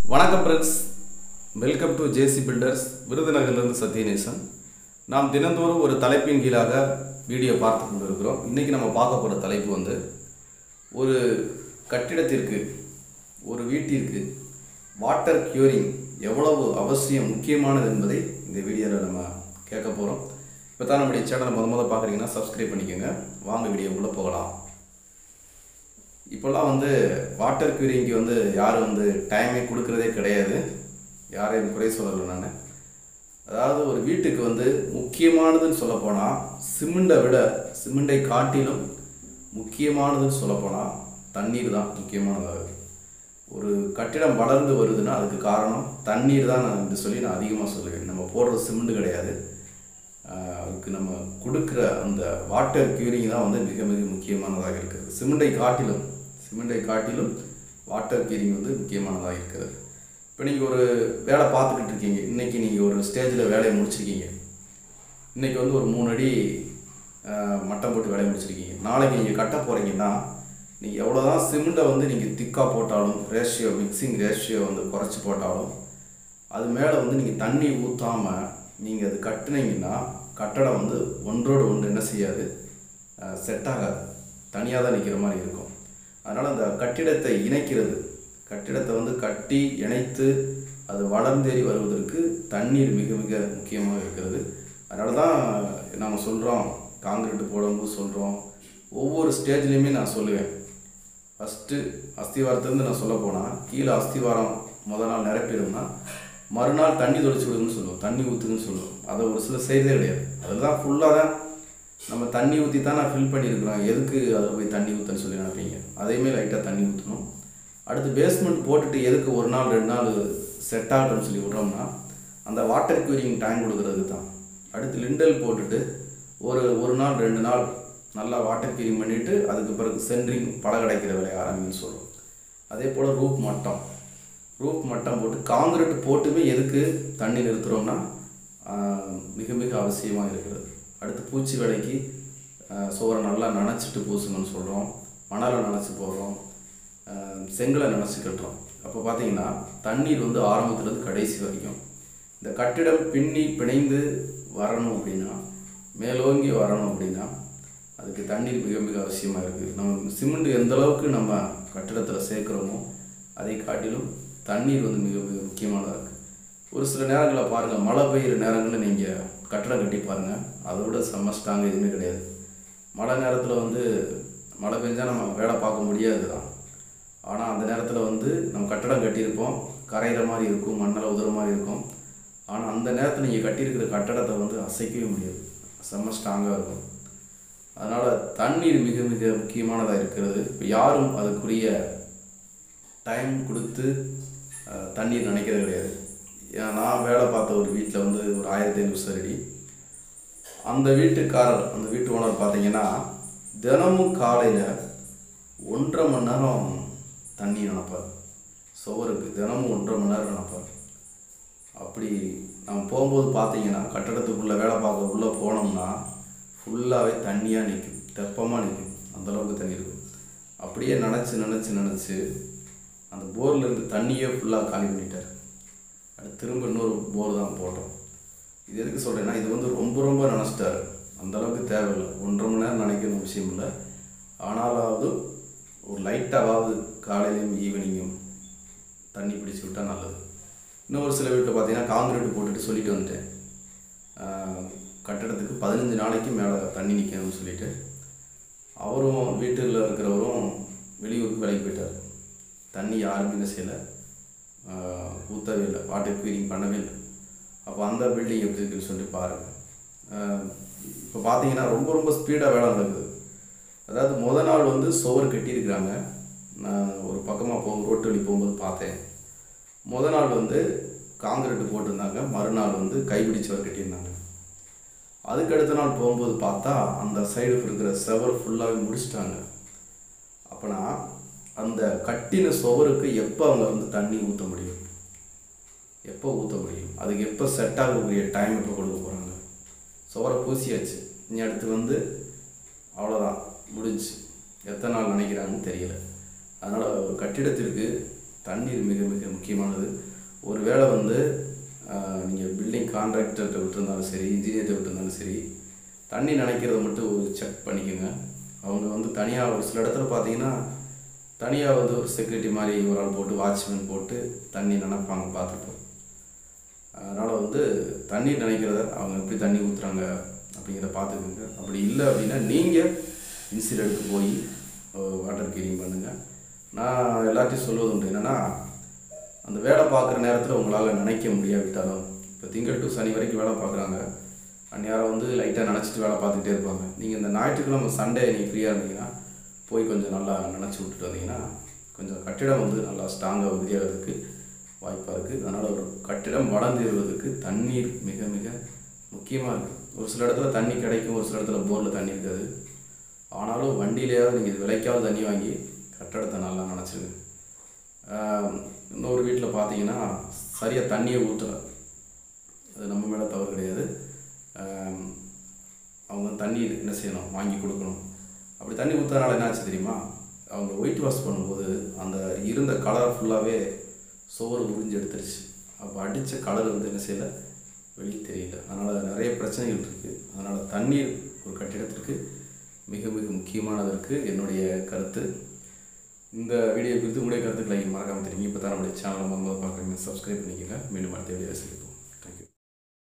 வணக்கம் friends welcome to JC builders விருதுநகர்லேருந்து சத்யநேசன் நாம் தினந்தோறும் ஒரு தலைப்பின் கீழாக வீடியோ பார்த்து கொண்டு இருக்கிறோம் இன்றைக்கி நம்ம பார்க்க போகிற தலைப்பு வந்து ஒரு கட்டிடத்திற்கு ஒரு வீட்டிற்கு வாட்டர் க்யூரிங் எவ்வளவு அவசியம் முக்கியமானது என்பதை இந்த வீடியோவில் நம்ம கேட்க போகிறோம் இப்போ தான் நம்முடைய சேனலை முத முத பார்க்குறீங்கன்னா சப்ஸ்கிரைப் பண்ணிக்கோங்க வாங்க வீடியோக்குள்ளே போகலாம் இப்போல்லாம் வந்து வாட்டர் க்யூரிங்க்கு வந்து யாரும் வந்து டைமே கொடுக்கறதே கிடையாது யாரையும் குறை சொல்லலை நான் அதாவது ஒரு வீட்டுக்கு வந்து முக்கியமானதுன்னு சொல்லப்போனால் சிமெண்டை விட சிமெண்டை காட்டிலும் முக்கியமானதுன்னு சொல்லப்போனால் தண்ணீர் தான் முக்கியமானதாக ஒரு கட்டிடம் வளர்ந்து வருதுன்னா அதுக்கு காரணம் தண்ணீர் தான் நான் இது சொல்லி நான் அதிகமாக சொல்லுவேன் நம்ம போடுற சிமெண்ட் கிடையாது ஆஹ் அதுக்கு நம்ம கொடுக்குற அந்த வாட்டர் க்யூரிங் தான் வந்து மிக மிக முக்கியமானதாக இருக்குது சிமெண்டை காட்டிலும் சிமெண்டை காட்டிலும் வாட்டர் க்யூரிங் வந்து முக்கியமானதாக இருக்குது இப்போ நீங்கள் ஒரு வேலை பார்த்துக்கிட்டு இருக்கீங்க இன்றைக்கி நீங்கள் ஒரு ஸ்டேஜில் வேலையை முடிச்சிருக்கீங்க இன்றைக்கி வந்து ஒரு மூணு அடி ஆஹ் மட்டம் போட்டு வேலையை முடிச்சிருக்கீங்க நாளைக்கு நீங்கள் கட்ட போகிறீங்கன்னா நீங்கள் எவ்வளோ தான் சிமெண்ட்டை வந்து நீங்கள் திக்காக போட்டாலும் ரேஷியோ மிக்சிங் ரேஷியோ வந்து குறைச்சி போட்டாலும் அது மேலே வந்து நீங்கள் தண்ணி ஊற்றாமல் நீங்கள் அது கட்டுனீங்கன்னா கட்டடம் வந்து ஒன்றோடு ஒன்று என்ன செய்யாது செட் ஆகாது தனியாக தான் நிற்கிற மாதிரி இருக்கும் அதனால் அந்த கட்டிடத்தை இணைக்கிறது கட்டிடத்தை வந்து கட்டி இணைத்து அது வளர்ந்தேறி வருவதற்கு தண்ணீர் மிக மிக முக்கியமாக இருக்கிறது அதனால தான் நம்ம சொல்கிறோம் காங்கிரீட் போடும்போது சொல்கிறோம் ஒவ்வொரு ஸ்டேஜ்லேயுமே நான் சொல்லுவேன் ஃபஸ்ட்டு அஸ்திவாரத்துலேருந்து நான் சொல்ல போனால் கீழே அஸ்திவாரம் முத நாள் நிரப்பிடும்னா மறுநாள் தண்ணி தொளிச்சு விடுங்கன்னு சொல்லுவோம் தண்ணி ஊற்றுங்கன்னு சொல்லுவோம் அதை ஒரு சிலர் செய்தே கிடையாது அதில் தான் ஃபுல்லாக தான் நம்ம தண்ணி ஊற்றி தான் நான் ஃபில் பண்ணியிருக்கிறோம் எதுக்கு அதில் போய் தண்ணி ஊற்றுன்னு சொல்லி நினைப்பீங்க அதையுமே லைட்டாக தண்ணி ஊற்றணும் அடுத்து பேஸ்மெண்ட் போட்டுட்டு எதுக்கு ஒரு நாள் ரெண்டு நாள் செட் ஆகட்டும்னு சொல்லி விட்றோம்னா அந்த வாட்டர் க்யூரிங் டைம் கொடுக்கறதுக்கு தான் அடுத்து லிண்டல் போட்டுட்டு ஒரு ஒரு நாள் ரெண்டு நாள் நல்லா வாட்டர் க்யூரிங் பண்ணிவிட்டு அதுக்கு பிறகு சென்ட்ரிங் படம் கிடைக்கிற வேலையை ஆரம்பின்னு சொல்லுவோம் அதே போல் ரூப் மட்டம் ரூப் மட்டம் போட்டு காங்கிரீட் போட்டுமே எதுக்கு தண்ணி நிறுத்துகிறோம்னா ஆஹ், மிக மிக அவசியமாக இருக்கிறது அடுத்து பூச்சி வேலைக்கு ஆஹ், சுவரை நல்லா நனைச்சிட்டு பூசுங்கன்னு சொல்கிறோம் மணலை நனைச்சி போடுறோம் ஆஹ், செங்கலை நனைச்சி கட்டுறோம் அப்போ பார்த்தீங்கன்னா தண்ணீர் வந்து ஆரம்பத்துலேருந்து கடைசி வரைக்கும் இந்த கட்டிடம் பின்னி பிணைந்து வரணும் அப்படின்னா மேலோங்கி வரணும் அப்படின்னா அதுக்கு தண்ணீர் மிக மிக அவசியமாக இருக்குது நம்ம சிமெண்ட் எந்த அளவுக்கு நம்ம கட்டிடத்தில் சேர்க்குறோமோ அதை காட்டிலும் தண்ணீர் வந்து மிக மிக முக்கியமானதாக இருக்குது ஒரு சில நேரங்களில் பாருங்கள் மழை பெய்கிற நேரங்களில் நீங்கள் கட்டடம் கட்டி பாருங்கள் அதை விட செம்ம ஸ்ட்ராங் எதுவுமே கிடையாது மழை நேரத்தில் வந்து மழை பெஞ்சால் நம்ம வேலை பார்க்க முடியாது தான் ஆனால் அந்த நேரத்தில் வந்து நம்ம கட்டடம் கட்டியிருப்போம் கரையிற மாதிரி இருக்கும் மண்ணில் உதுற மாதிரி இருக்கும் ஆனால் அந்த நேரத்தில் நீங்கள் கட்டியிருக்கிற கட்டடத்தை வந்து அசைக்கவே முடியாது செம்ம ஸ்ட்ராங்காக இருக்கும் அதனால் தண்ணீர் மிக மிக முக்கியமானதாக இருக்கிறது இப்போ யாரும் அதுக்குரிய டைம் கொடுத்து அஹ், தண்ணீர் நினைக்கிறது கிடையாது ஏன் நான் வேலை பார்த்த ஒரு வீட்டில் வந்து ஒரு ஆயிரத்தி ஐநூறு சரடி அந்த வீட்டுக்காரர் அந்த வீட்டு ஓனர் பார்த்தீங்கன்னா தினமும் காலையில் ஒன்றரை மணி நேரம் தண்ணி நினைப்பார் சுவருக்கு தினமும் ஒன்றரை மணி நேரம் நினைப்பார் அப்படி நம்ம போகும்போது பார்த்தீங்கன்னா கட்டடத்துக்குள்ளே வேலை பார்க்க உள்ளே போனோம்னா ஃபுல்லாகவே தண்ணியாக நிற்கும் தெப்பமாக நிற்கும் அந்தளவுக்கு தண்ணி இருக்கும் அப்படியே நினச்சி நினச்சி நினச்சி அந்த போர்ல இருந்து தண்ணியே ஃபுல்லாக காலி பண்ணிட்டார் அடுத்து திரும்ப இன்னொரு போர் தான் போட்டோம் இது எதுக்கு சொல்கிறேன்னா இது வந்து ரொம்ப ரொம்ப நினச்சிட்டாரு அந்த அளவுக்கு தேவையில்லை ஒன்றரை மணி நேரம் நினைக்கணும் விஷயம் இல்லை ஆனாலாவது ஒரு லைட்டாவது காலையிலையும் ஈவினிங்கும் தண்ணி பிடிச்சி விட்டால் நல்லது இன்னும் ஒரு சில வீட்டில் பார்த்தீங்கன்னா காங்கிரீட் போட்டுட்டு சொல்லிட்டு வந்துட்டேன் ஆஹ், கட்டடத்துக்கு பதினஞ்சு நாளைக்கு மேலே தண்ணி நிற்கணும்னு சொல்லிட்டு அவரும் வீட்டில் இருக்கிறவரும் வெளியூருக்கு வேலைக்கு போயிட்டார் தண்ணி யாருமே என்ன செய்யலை ஆஹ், ஊற்றவே இல்லை வாட்டர் க்யூரிங் பண்ணவே இல்லை அப்போ அந்த பில்டிங் எப்படி இருக்குன்னு சொல்லிட்டு பாருங்கள் இப்போ பார்த்தீங்கன்னா ரொம்ப ரொம்ப ஸ்பீடாக வேலை நடக்குது அதாவது முத நாள் வந்து சுவர் கட்டியிருக்கிறாங்க நான் ஒரு பக்கமாக போகும் ரோட்டு வழி போகும்போது பார்த்தேன் முத நாள் வந்து காங்கிரீட் போட்டிருந்தாங்க மறுநாள் வந்து கைப்பிடி சுவர் கட்டியிருந்தாங்க அதுக்கு அடுத்த நாள் போகும்போது பார்த்தா அந்த சைடு இருக்கிற செவர் ஃபுல்லாகவே முடிச்சிட்டாங்க அப்போனா அந்த கட்டின சுவருக்கு எப்போ அவங்க வந்து தண்ணி ஊற்ற முடியும் எப்போ ஊற்ற முடியும் அதுக்கு எப்போ செட் ஆகக்கூடிய டைம் எப்போ கொடுக்க போகிறாங்க சுவரை பூசியாச்சு இனி அடுத்து வந்து அவ்வளோதான் முடிஞ்சு எத்தனை நாள் நினைக்கிறாங்கன்னு தெரியல அதனால் ஒரு கட்டிடத்திற்கு தண்ணீர் மிக மிக முக்கியமானது ஒரு வேளை வந்து நீங்கள் பில்டிங் கான்ட்ராக்டர்கிட்ட விட்டுருந்தாலும் சரி இன்ஜினியர்கிட்ட விட்டுருந்தாலும் சரி தண்ணி நினைக்கிறத மட்டும் ஒரு செக் பண்ணிக்கோங்க அவங்க வந்து தனியாக ஒரு சில இடத்துல பார்த்தீங்கன்னா தனியாக வந்து ஒரு செக்யூரிட்டி மாதிரி ஒரு ஆள் போட்டு வாட்ச்மேன் போட்டு தண்ணி நினைப்பாங்க பார்த்துருப்போம் அதனால் வந்து தண்ணீர் நினைக்கிறத அவங்க எப்படி தண்ணி ஊற்றுறாங்க அப்படிங்கிறத பார்த்துக்கோங்க அப்படி இல்லை அப்படின்னா நீங்கள் இன்சிடென்ட்க்கு போய் வாட்டர் கிளீன் பண்ணுங்கள் நான் எல்லாத்தையும் சொல்வது உண்டு என்னென்னா அந்த வேலை பார்க்குற நேரத்தில் உங்களால் நினைக்க முடியாவிட்டாலும் இப்போ திங்கள் டு சனி வரைக்கும் வேலை பார்க்குறாங்க அந்நேரம் வந்து லைட்டாக நினச்சிட்டு வேலை பார்த்துக்கிட்டே இருப்பாங்க நீங்கள் இந்த ஞாயிற்றுக்கிழமை சண்டே நீங்கள் ஃப்ரீயாக இருந்தீங்கன்னா போய் கொஞ்சம் நல்லா நினச்சி விட்டுட்டு வந்தீங்கன்னா கொஞ்சம் கட்டிடம் வந்து நல்லா ஸ்ட்ராங்காக உறுதியாகிறதுக்கு வாய்ப்பாக இருக்குது அதனால் ஒரு கட்டிடம் வளர்ந்துருவதற்கு தண்ணீர் மிக மிக முக்கியமாக இருக்குது ஒரு சில இடத்துல தண்ணி கிடைக்கும் ஒரு சில இடத்துல போரில் தண்ணி இருக்காது ஆனாலும் வண்டியிலேயாவது நீங்கள் இது விலைக்காவது தண்ணி வாங்கி கட்டடத்தை நல்லா நினச்சிருங்க இன்னொரு வீட்டில் பார்த்தீங்கன்னா சரியாக தண்ணியை ஊற்றலை அது நம்ம மேலே தவறு கிடையாது ஆம், அவங்க தண்ணீர் என்ன செய்யணும் வாங்கி கொடுக்கணும் அப்படி தண்ணி ஊற்றுறதுனால என்னாச்சு தெரியுமா அவங்க ஒயிட் வாஷ் பண்ணும்போது அந்த இருந்த கலர் ஃபுல்லாகவே சோறு உறிஞ்சு எடுத்துருச்சு அப்போ அடித்த கலர் வந்து என்ன செய்யலை வெளியே தெரியல அதனால் நிறைய பிரச்சனைகள் இருக்குது அதனால் தண்ணீர் ஒரு கட்டிடத்திற்கு மிக மிக முக்கியமானதற்கு என்னுடைய கருத்து இந்த வீடியோ குறித்து உங்களுடைய கருத்துக்களை மறக்காமல் தெரியுங்க இப்போ தான் நம்முடைய சேனலை முதல்ல பார்க்குறீங்க சப்ஸ்கிரைப் பண்ணிக்கோங்க மீண்டும் அடுத்த வீடியோ